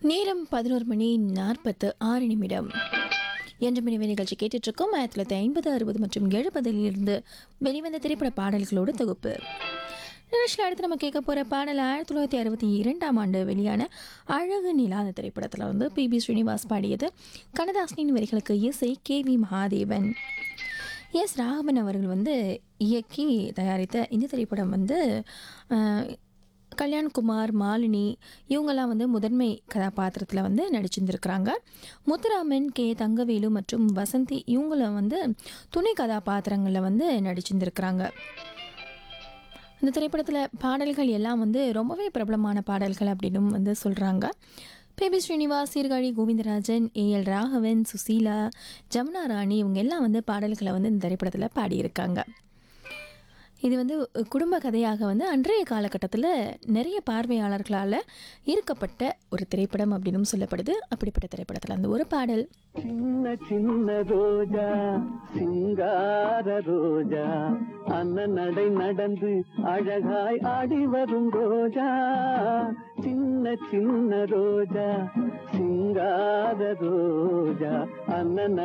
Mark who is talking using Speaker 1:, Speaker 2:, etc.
Speaker 1: நேரம் பதினோரு மணி நாற்பத்து ஆறு நிமிடம் என்ற மணி நிகழ்ச்சி கேட்டுட்டு இருக்கோம் ஆயிரத்தி தொள்ளாயிரத்தி ஐம்பது அறுபது மற்றும் எழுபதில் இருந்து வெளிவந்த திரைப்பட பாடல்களோடு தொகுப்பு நிகழ்ச்சியில் அடுத்து நம்ம கேட்க போகிற பாடல் ஆயிரத்தி தொள்ளாயிரத்தி அறுபத்தி இரண்டாம் ஆண்டு வெளியான அழகு நிலா அந்த திரைப்படத்தில் வந்து பி பி ஸ்ரீனிவாஸ் பாடியது கண்ணதாசனின் வரிகளுக்கு இசை K V Mahadevan S Raghavan அவர்கள் வந்து இயக்கி தயாரித்த இந்த திரைப்படம் வந்து அஹ், கல்யாண்குமார் மாலினி இவங்கெல்லாம் வந்து முதன்மை கதாபாத்திரத்தில் வந்து நடிச்சிருந்துருக்கிறாங்க முத்துராமன் கே தங்கவேலு மற்றும் வசந்தி இவங்கள வந்து துணை கதாபாத்திரங்களில் வந்து நடிச்சிருந்துருக்கிறாங்க இந்த திரைப்படத்தில் பாடல்கள் எல்லாம் வந்து ரொம்பவே பிரபலமான பாடல்கள் அப்படின்னு வந்து சொல்கிறாங்க பேபி ஸ்ரீனிவாஸ் சீர்காழி கோவிந்தராஜன் ஏஎல் ராகவன் சுசீலா ஜமுனா ராணி இவங்க எல்லாம் வந்து பாடல்களை வந்து இந்த திரைப்படத்தில் பாடியிருக்காங்க இது வந்து குடும்ப கதையாக வந்து அன்றைய காலகட்டத்தில் நிறைய பார்வையாளர்களால் ஈர்க்கப்பட்ட ஒரு திரைப்படம் அப்படின்னு சொல்லப்படுது அப்படிப்பட்ட திரைப்படத்தில் அந்த ஒரு பாடல்
Speaker 2: சின்ன சின்ன ரோஜா சிங்கார ரோஜா அண்ணன் நடை நடந்து அழகாய் ஆடி வரும் ரோஜா சின்ன சின்ன ரோஜா சிங்கார ரோஜா அண்ணன்